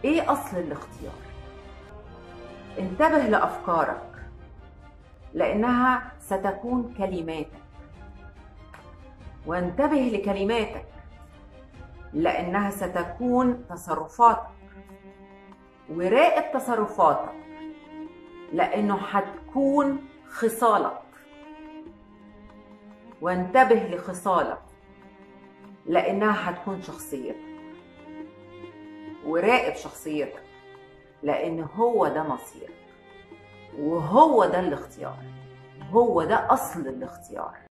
ايه اصل الاختيار انتبه لافكارك لانها ستكون كلماتك وانتبه لكلماتك لانها ستكون تصرفاتك وراقب تصرفاتك لانه هتكون خصالك وانتبه لخصالك لانها هتكون شخصيتك وراقب شخصيتك لان هو ده مصيرك وهو ده الاختيار هو ده اصل الاختيار